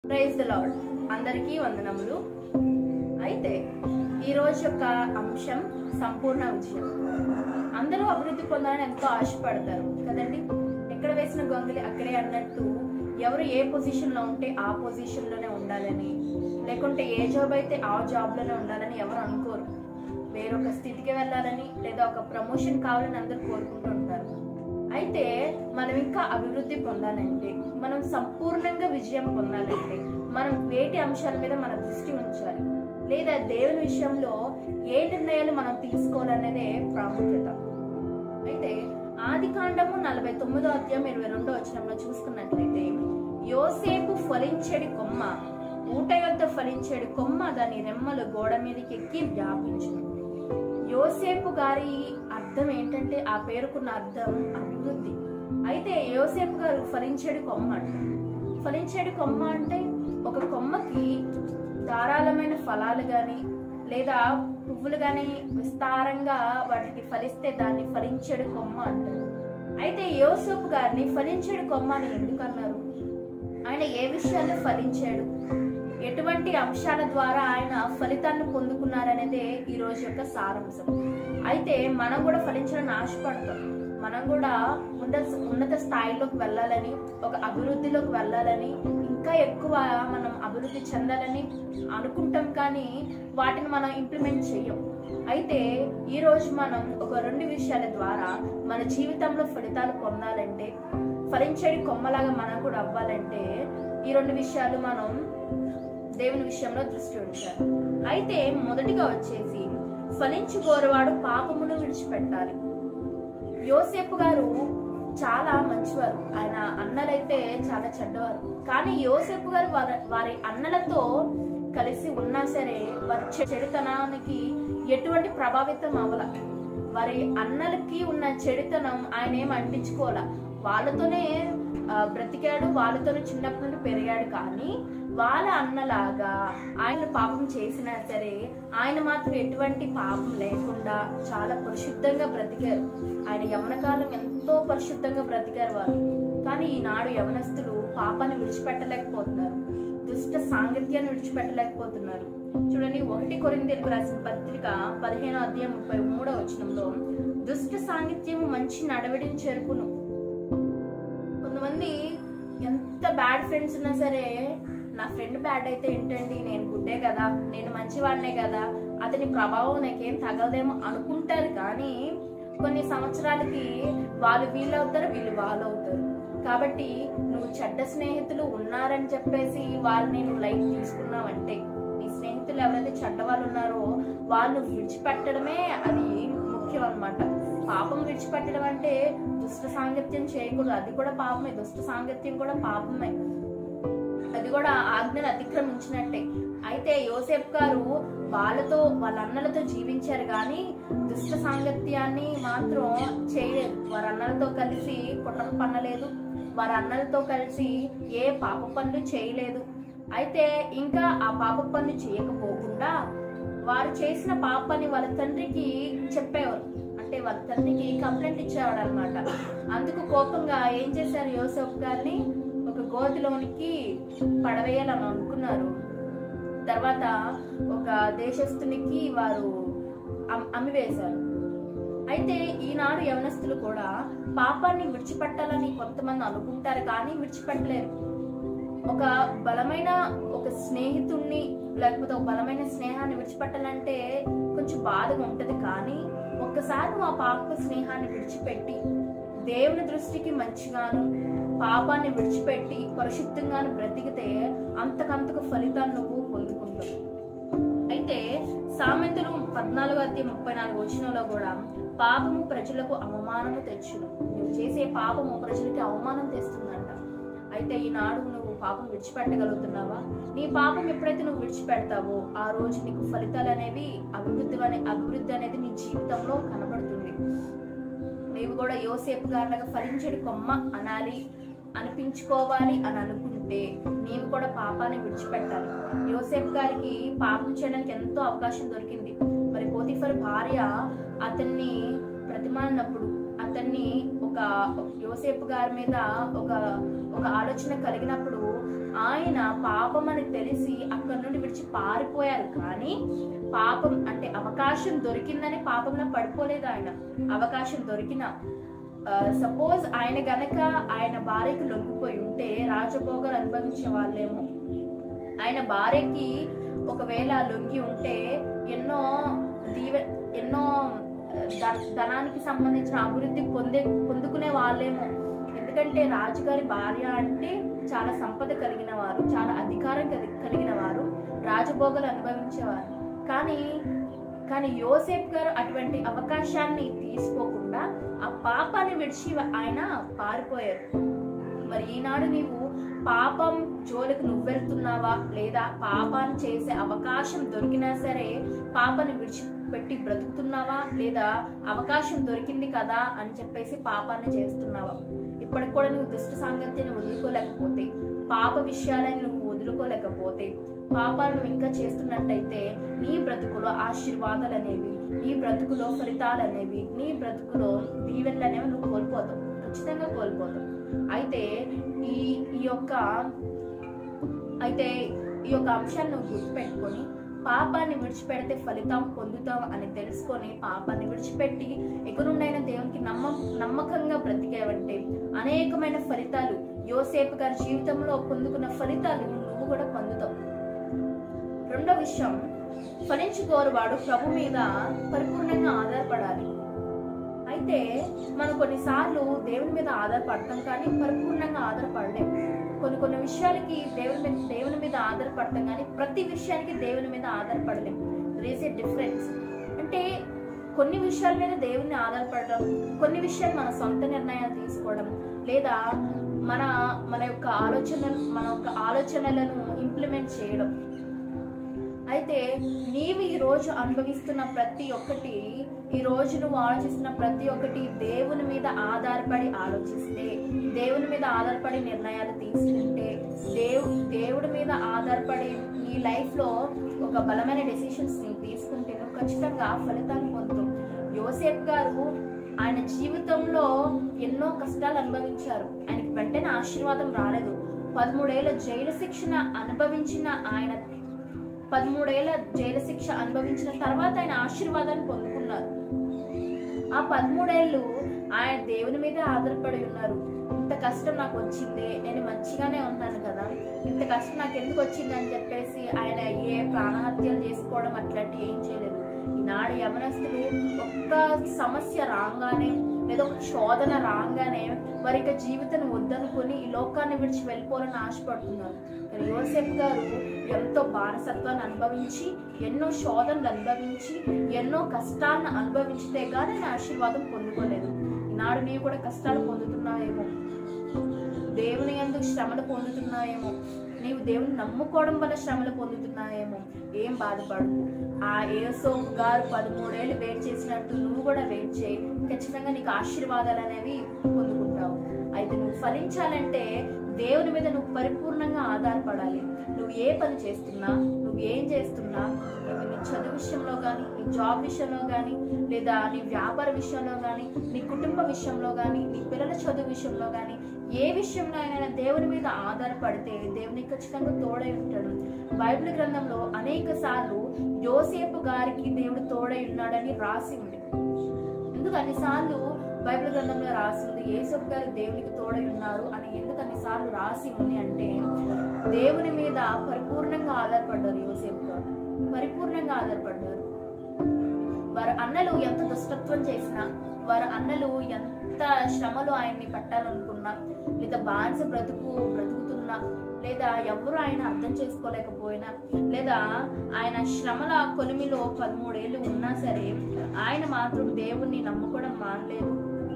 praise the lord అందరికీ వందనములు అయితే ఈ రోజు యొక్క అంశం సంపూర్ణ విజయం అందరూ అభివృద్ధి పొందాలని ఎంతో ఆశపడతారు కదండి ఎక్కడ వేసిన గొంగలి అక్కడే అన్నట్టు ఎవరు ఏ పొజిషన్ లో ఉంటే ఆ పొజిషన్ లోనే ఉండాలని లేకుంటే ఏ జాబ్ అయితే ఆ జాబ్ లోనే ఉండాలని ఎవరు అనుకోరు వేరొక స్థితికి వెళ్ళాలని లేదా ఒక ప్రమోషన్ కావాలని అందరూ కోరుకుంటూ ఉంటారు అయితే మనం ఇంకా అభివృద్ధి పొందాలంటే మనం సంపూర్ణంగా విజయం పొందాలంటే మనం వేటి అంశాల మీద మన దృష్టి ఉంచాలి లేదా దేవుని విషయంలో ఏ నిర్ణయాలు మనం తీసుకోవాలనేదే ప్రాముఖ్యత అయితే ఆది కాండము నలభై తొమ్మిదో అధ్యాయం ఇరవై రెండో వచనంలో చూసుకున్నట్లయితే యోసేపు ఫలించేడి కొమ్మ ఊట యొద్ద ఫలించేడి కొమ్మ దాని రెమ్మలు గోడ మీదకి ఎక్కి వ్యాపించును యోసేపు గారి అర్థం ఏంటంటే ఆ పేరుకున్న అర్థం అభివృద్ధి అయితే యోసేపు గారు ఫలించేడు కొమ్మ అంట ఫలించేడు కొమ్మ అంటే ఒక కొమ్మకి ధారాళమైన ఫలాలు గాని లేదా పువ్వులు గాని విస్తారంగా వాటికి ఫలిస్తే దాన్ని ఫలించేడు కొమ్మ అంటారు అయితే యోసేపు గారిని ఫలించేడు కొమ్మ అని ఎందుకు అన్నారు ఆయన ఏ విషయాల్లో ఫలించాడు ఎటువంటి అంశాల ద్వారా ఆయన ఫలితాన్ని పొందుకున్నారనేదే ఈ రోజు యొక్క సారాంశం అయితే మనం కూడా ఫలించాలని ఆశపడతాం మనం కూడా ఉన్నత ఉన్నత స్థాయిలోకి వెళ్ళాలని ఒక అభివృద్ధిలోకి వెళ్ళాలని ఇంకా ఎక్కువ మనం అభివృద్ధి చెందాలని అనుకుంటాం కానీ వాటిని మనం ఇంప్లిమెంట్ చెయ్యం అయితే ఈ రోజు మనం ఒక రెండు విషయాల ద్వారా మన జీవితంలో ఫలితాలు పొందాలంటే ఫలించేది కొమ్మలాగా మనం కూడా అవ్వాలంటే ఈ రెండు విషయాలు మనం దేవుని విషయంలో దృష్టి ఉంచాలి అయితే మొదటిగా వచ్చేసి ఫలించుకోరవాడు పాపమును విడిచిపెట్టాలి యోసేపు గారు చాలా మంచివారు ఆయన అన్నలైతే చాలా చెడ్డవారు కానీ యోసేపు గారు వారి వారి అన్నలతో కలిసి ఉన్నా సరే వారి చె- చెడుతనానికి ఎటువంటి ప్రభావితం అవ్వాల వారి అన్నలకి ఉన్న చెడుతనం ఆయన ఏం అంటించుకోవాల వాళ్ళతోనే ఆ, బ్రతికాడు వాళ్ళతోనే చిన్నప్పటి నుండి పెరిగాడు కానీ వాళ్ళ అన్నలాగా ఆయన పాపం చేసినా సరే ఆయన మాత్రం ఎటువంటి పాపం లేకుండా చాలా పరిశుద్ధంగా బ్రతికారు ఆయన యవన కాలం ఎంతో పరిశుద్ధంగా బ్రతికారు వారు కానీ ఈనాడు యవనస్తులు పాపాన్ని విడిచిపెట్టలేకపోతున్నారు దుష్ట సాంగత్యాన్ని విడిచిపెట్టలేకపోతున్నారు చూడండి ఒకటి కొరిందేలకు రాసిన పత్రిక పదిహేనో అధ్యాయం ముప్పై మూడో వచనంలో దుష్ట సాంగత్యము మంచి నడవడిని చెరుపును కొంతమంది ఎంత బ్యాడ్ ఫ్రెండ్స్ ఉన్నా సరే నా ఫ్రెండ్ బ్యాడ్ అయితే ఏంటండి నేను గుడ్డే కదా నేను మంచివాడినే కదా అతని ప్రభావం నాకేం తగలదేమో అనుకుంటారు కానీ కొన్ని సంవత్సరాలకి వాళ్ళు వీళ్ళు అవుతారు వీళ్ళు వాళ్ళు అవుతారు కాబట్టి నువ్వు చెడ్డ స్నేహితులు ఉన్నారని చెప్పేసి వాళ్ళని నువ్వు లైట్ తీసుకున్నావంటే నీ స్నేహితులు ఎవరైతే చెడ్డ వాళ్ళు ఉన్నారో వాళ్ళు విడిచిపెట్టడమే అది ముఖ్యం అన్నమాట పాపం విడిచిపెట్టడం అంటే దుష్ట సాంగత్యం చేయకూడదు అది కూడా పాపమే దుష్ట సాంగత్యం కూడా పాపమే అది కూడా ఆజ్ఞను అతిక్రమించినట్టే అయితే యోసేపు గారు వాళ్ళతో వాళ్ళ అన్నలతో జీవించారు కానీ దుష్ట సాంగత్యాన్ని మాత్రం చేయలేదు వారి అన్నలతో కలిసి కుట్రలు పన్నలేదు వారి అన్నలతో కలిసి ఏ పాప పనులు చేయలేదు అయితే ఇంకా ఆ పాప పనులు చేయకపోకుండా వారు చేసిన పాపని వాళ్ళ తండ్రికి చెప్పేవారు అంటే వాళ్ళ తండ్రికి కంప్లైంట్ ఇచ్చేవాడు అనమాట అందుకు కోపంగా ఏం చేశారు యోసేపు గారిని ఒక గోతిలోనికి పడవేయాలని అనుకున్నారు తర్వాత ఒక దేశస్తునికి వారు అమ్- అమ్మివేశారు అయితే ఈనాడు యవనస్తులు కూడా పాపాన్ని విడిచిపెట్టాలని కొంతమంది అనుకుంటారు కానీ విడిచిపెట్టలేరు ఒక బలమైన ఒక స్నేహితుణ్ణి లేకపోతే ఒక బలమైన స్నేహాన్ని విడిచిపెట్టాలంటే కొంచెం బాధగా ఉంటది కానీ ఒక్కసారి నువ్వు ఆ పాప స్నేహాన్ని విడిచిపెట్టి దేవుని దృష్టికి మంచిగాను పాపాన్ని విడిచిపెట్టి పరిశుద్ధంగాను బ్రతికితే అంతకంతకు ఫలితాన్ని నువ్వు పొందుకుంటావు అయితే సామెతలు పద్నాలుగు అధ్యాయం ముప్పై నాలుగు వచ్చినలో కూడా పాపము ప్రజలకు అవమానము తెచ్చును నువ్వు చేసే పాపము ప్రజలకి అవమానం తెస్తుందంట అయితే ఈనాడు నువ్వు పాపం విడిచిపెట్టగలుగుతున్నావా నీ పాపం ఎప్పుడైతే నువ్వు విడిచిపెడతావో ఆ రోజు నీకు ఫలితాలు అనేవి అభివృద్ధి అనే అభివృద్ధి అనేది నీ జీవితంలో కనబడుతుంది నీవు కూడా యోసేపు గారిలాగా ఫలించడి కొమ్మ అనాలి అనిపించుకోవాలి అని అనుకుంటే నీవు కూడా పాపాన్ని విడిచిపెట్టాలి యోసేపు గారికి పాపం చేయడానికి ఎంతో అవకాశం దొరికింది మరి పోతిఫర్ భార్య అతన్ని ప్రతిమాలినప్పుడు అతన్ని ఒక యోసేపు గారి మీద ఒక ఒక ఆలోచన కలిగినప్పుడు ఆయన పాపం అని తెలిసి అక్కడి నుండి విడిచి పారిపోయారు కానీ పాపం అంటే అవకాశం దొరికిందని పాపంలో పడిపోలేదు ఆయన అవకాశం దొరికిన సపోజ్ ఆయన గనక ఆయన భార్యకి లొంగిపోయి ఉంటే రాజభోగాలు అనుభవించే వాళ్ళేమో ఆయన భార్యకి ఒకవేళ లొంగి ఉంటే ఎన్నో దీవె ఎన్నో ధ- ధనానికి సంబంధించిన అభివృద్ధి పొందే పొందుకునే వాళ్ళేమో ఎందుకంటే రాజుగారి భార్య అంటే చాలా సంపద కలిగిన వారు చాలా అధికారం కలి- కలిగిన వారు రాజభోగాలు అనుభవించేవారు కానీ కానీ యోసేఫ్ గారు అటువంటి అవకాశాన్ని తీసుకోకుండా ఆ పాపాన్ని విడిచి ఆయన పారిపోయారు మరి ఈనాడు నీవు పాపం జోలికి నువ్వు వెళ్తున్నావా లేదా పాపాన్ని చేసే అవకాశం దొరికినా సరే పాపాన్ని విడిచిపెట్టి బ్రతుకుతున్నావా లేదా అవకాశం దొరికింది కదా అని చెప్పేసి పాపాన్ని చేస్తున్నావా ఇప్పటికి కూడా నువ్వు దుష్ట సాంగత్యాన్ని వదులుకోలేకపోతే పాప విషయాలను నువ్వు వదులుకోలేకపోతే పాపాలను నువ్వు ఇంకా చేస్తున్నట్టయితే నీ బ్రతుకులో ఆశీర్వాదాలు అనేవి నీ బ్రతుకులో ఫలితాలు అనేవి నీ బ్రతుకులో దీవెనలు అనేవి నువ్వు కోల్పోతావు ఖచ్చితంగా కోల్పోతావు అయితే ఈ ఈ యొక్క అయితే ఈ యొక్క అంశాన్ని నువ్వు గుర్తుపెట్టుకొని పాపాన్ని విడిచిపెడితే ఫలితం పొందుతాం అని తెలుసుకొని పాపాన్ని విడిచిపెట్టి ఎక్కడుండైన దేవునికి నమ్మ నమ్మకంగా బ్రతికేవంటే అనేకమైన ఫలితాలు యోసేపు గారి జీవితంలో పొందుకున్న ఫలితాలు నువ్వు కూడా పొందుతావు రెండో విషయం ఫలించుకోరువాడు ప్రభు మీద పరిపూర్ణంగా ఆధారపడాలి అయితే మనం కొన్నిసార్లు దేవుని మీద ఆధారపడతాం కానీ పరిపూర్ణంగా ఆధారపడలేం కొన్ని కొన్ని విషయాలకి దేవుని మీద దేవుని మీద ఆధారపడతాం కానీ ప్రతి విషయానికి దేవుని మీద ఆధారపడలేం రేస్ ఏ డిఫరెన్స్ అంటే కొన్ని విషయాల మీద దేవుని ఆధారపడడం కొన్ని విషయాలు మన సొంత నిర్ణయాలు తీసుకోవడం లేదా మన మన యొక్క ఆలోచన మన యొక్క ఆలోచనలను ఇంప్లిమెంట్ చేయడం అయితే నీవు ఈ రోజు అనుభవిస్తున్న ప్రతి ఒక్కటి ఈ రోజు నువ్వు ఆలోచిస్తున్న ప్రతి ఒక్కటి దేవుని మీద ఆధారపడి ఆలోచిస్తే దేవుని మీద ఆధారపడి నిర్ణయాలు తీసుకుంటే దేవు దేవుడి మీద ఆధారపడి నీ లైఫ్ లో ఒక బలమైన డెసిషన్స్ ని తీసుకుంటే నువ్వు ఖచ్చితంగా ఫలితాన్ని పొందుతావు యోసేఫ్ గారు ఆయన జీవితంలో ఎన్నో కష్టాలు అనుభవించారు ఆయనకి వెంటనే ఆశీర్వాదం రాలేదు పదమూడేళ్ల జైలు శిక్షణ అనుభవించిన ఆయన పదమూడేళ్ల జైలు శిక్ష అనుభవించిన తర్వాత ఆయన ఆశీర్వాదాన్ని పొందుకున్నారు ఆ పదమూడేళ్ళు ఆయన దేవుని మీద ఆధారపడి ఉన్నారు ఇంత కష్టం నాకు వచ్చింది నేను మంచిగానే ఉన్నాను కదా ఇంత కష్టం నాకు ఎందుకు వచ్చింది అని చెప్పేసి ఆయన ఏ ప్రాణహత్యలు చేసుకోవడం అట్లాంటి ఏం చేయలేదు ఈనాడు యమనస్తులు ఒక్క సమస్య రాగానే లేదా ఒక శోధన రాగానే వారి యొక్క జీవితాన్ని వద్దనుకొని ఈ లోకాన్ని విడిచి వెళ్ళిపోవాలని ఆశపడుతున్నారు కానీ యోసేపు గారు ఎంతో బానిసత్వాన్ని అనుభవించి ఎన్నో శోధనలు అనుభవించి ఎన్నో కష్టాలను అనుభవించితే గానీ ఆయన ఆశీర్వాదం పొందుకోలేదు ఈనాడు నీవు కూడా కష్టాలు పొందుతున్నావేమో దేవుని ఎందుకు శ్రమలు పొందుతున్నాయేమో నీవు దేవుని నమ్ముకోవడం వల్ల శ్రమలు పొందుతున్నాయేమో ఏం బాధపడకు ఆ ఏసో గారు పదమూడేళ్ళు వెయిట్ చేసినట్టు నువ్వు కూడా వెయిట్ చేయి ఖచ్చితంగా నీకు ఆశీర్వాదాలు అనేవి పొందుకుంటావు అయితే నువ్వు ఫలించాలంటే దేవుని మీద నువ్వు పరిపూర్ణంగా ఆధారపడాలి నువ్వు ఏ పని చేస్తున్నా నువ్వు ఏం చేస్తున్నా నీ చదువు విషయంలో కానీ నీ జాబ్ విషయంలో కానీ లేదా నీ వ్యాపార విషయంలో కానీ నీ కుటుంబ విషయంలో కానీ నీ పిల్లల చదువు విషయంలో కానీ ఏ విషయంలో అయినా దేవుని మీద ఆధారపడితే దేవుని ఖచ్చితంగా తోడై ఉంటాడు బైబిల్ గ్రంథంలో అనేక సార్లు యోసేపు గారికి దేవుడు తోడై ఉన్నాడని రాసి ఉంది ఎందుకు అన్నిసార్లు బైబిల్ గ్రంథంలో రాసి ఉంది యేసప్ గారు దేవునికి తోడై ఉన్నారు అని ఎందుకు అన్నిసార్లు రాసి ఉంది అంటే దేవుని మీద పరిపూర్ణంగా ఆధారపడ్డారు యోసేపు గారు పరిపూర్ణంగా ఆధారపడ్డారు వారి అన్నలు ఎంత దుష్టత్వం చేసినా వారి అన్నలు ఎంత శ్రమలు ఆయన్ని పట్టాలనుకున్నా లేదా బానిస బ్రతుకు బ్రతుకుతున్నా లేదా ఎవరు ఆయన అర్థం చేసుకోలేకపోయినా లేదా ఆయన శ్రమల కొలిమిలో పదమూడేళ్ళు ఉన్నా సరే ఆయన మాత్రం దేవుణ్ణి నమ్ముకోవడం మానలేదు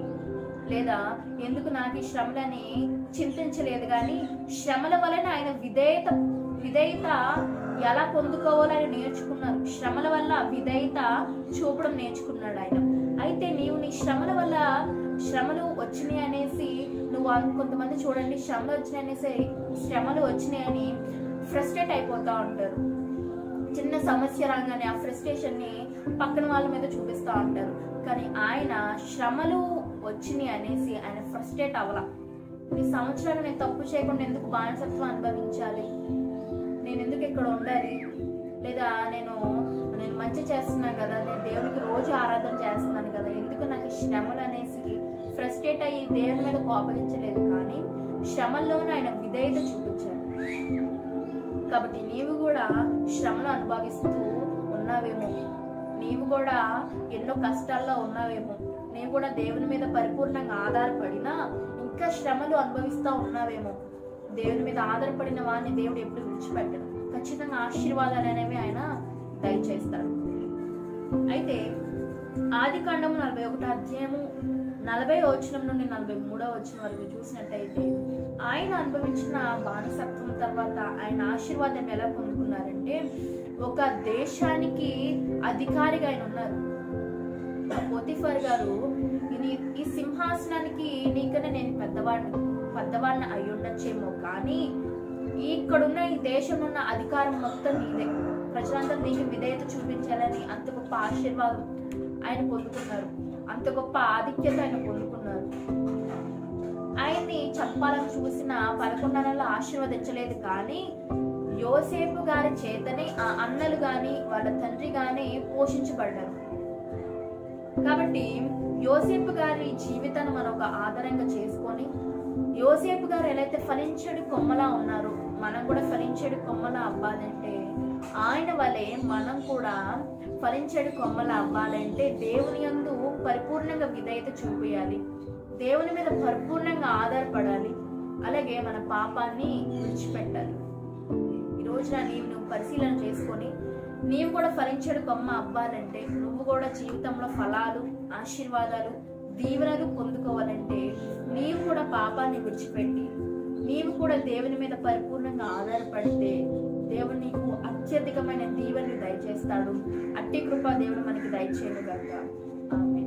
లేదా ఎందుకు నాకు ఈ శ్రమలని చింతించలేదు కానీ శ్రమల వలన ఆయన విధేయత విధేయత ఎలా పొందుకోవాలని నేర్చుకున్నారు శ్రమల వల్ల విధేయత చూపడం నేర్చుకున్నాడు ఆయన అయితే నీవు నీ శ్రమల వల్ల శ్రమలు వచ్చినాయి అనేసి నువ్వు అన్- కొంతమంది చూడండి శ్రమలు వచ్చినాయి అనేసి శ్రమలు వచ్చినాయని ఫ్రస్ట్రేట్ అయిపోతా ఉంటారు చిన్న సమస్య రాగానే ఆ ఫ్రస్ట్రేషన్ ని పక్కన వాళ్ళ మీద చూపిస్తూ ఉంటారు కానీ ఆయన శ్రమలు వచ్చినాయి అనేసి ఆయన ఫ్రస్ట్రేట్ అవ్వాల ఈ సంవత్సరాలు నేను తప్పు చేయకుండా ఎందుకు బానిసత్వం అనుభవించాలి నేను ఎందుకు ఇక్కడ ఉండాలి లేదా నేను నేను మంచి చేస్తున్నాను కదా నేను దేవునికి రోజు ఆరాధన చేస్తున్నాను కదా ఎందుకు నాకు ఈ శ్రమలు అనేసి ఫ్రస్ట్రేట్ అయ్యి దేవుని మీద కోపగించలేదు కానీ శ్రమల్లోనే ఆయన విధేయత చూపించారు కాబట్టి నీవు కూడా శ్రమలు అనుభవిస్తూ ఉన్నావేమో నీవు కూడా ఎన్నో కష్టాల్లో ఉన్నావేమో నీవు కూడా దేవుని మీద పరిపూర్ణంగా ఆధారపడినా ఇంకా శ్రమలు అనుభవిస్తూ ఉన్నావేమో దేవుని మీద ఆధారపడిన వాడిని దేవుడు ఎప్పుడు విడిచిపెట్టడు ఖచ్చితంగా ఆశీర్వాదాలు అనేవి ఆయన దయచేస్తాడు అయితే ఆది కాండము నలభై ఒకటో అధ్యాయము నలభై వచనం నుండి నలభై మూడో వచనం వరకు చూసినట్టయితే ఆయన అనుభవించిన బానిసత్వం తర్వాత ఆయన ఆశీర్వాదం ఎలా పొందుకున్నారంటే ఒక దేశానికి అధికారిగా ఆయన ఉన్నారు పోతిఫర్ గారు ఇది ఈ సింహాసనానికి నీకనే నేను పెద్దవాడిని పెద్దవాడిని అయి ఉండొచ్చేమో కానీ ఇక్కడున్న ఈ దేశం ఉన్న అధికారం మొత్తం నీదే ప్రజలందరూ నీకు విధేయత చూపించాలని అంత గొప్ప ఆశీర్వాదం ఆయన పొందుకున్నారు అంత గొప్ప ఆధిక్యత ఆయన పొందుకున్నారు ఆయన్ని చంపాలని చూసిన పదకొండు నెలలు ఆశీర్వదించలేదు కానీ యోసేపు గారి చేతనే ఆ అన్నలు గాని వాళ్ళ తండ్రి గాని పోషించబడ్డారు కాబట్టి యోసేపు గారి జీవితాన్ని మనం ఒక ఆధారంగా చేసుకొని యోసేపు గారు ఎలా అయితే ఫలించడు కొమ్మలా ఉన్నారు మనం కూడా ఫలించడు కొమ్మలా అవ్వాలంటే ఆయన వలె మనం కూడా ఫలించడు కొమ్మలా అవ్వాలంటే దేవుని యందు పరిపూర్ణంగా విధేయత చూపించాలి దేవుని మీద పరిపూర్ణంగా ఆధారపడాలి అలాగే మన పాపాన్ని విడిచిపెట్టాలి ఈ రోజున నీవు నువ్వు పరిశీలన చేసుకొని నీవు కూడా ఫలించడు కొమ్మ అవ్వాలంటే నువ్వు కూడా జీవితంలో ఫలాలు ఆశీర్వాదాలు దీవెనలు పొందుకోవాలంటే నీవు కూడా పాపాన్ని విడిచిపెట్టి నీవు కూడా దేవుని మీద పరిపూర్ణంగా ఆధారపడితే దేవుడు నీకు అత్యధికమైన దీవెనలు దయచేస్తాడు అట్టి కృప దేవుడు మనకి దయచేయను గంగా ఆమె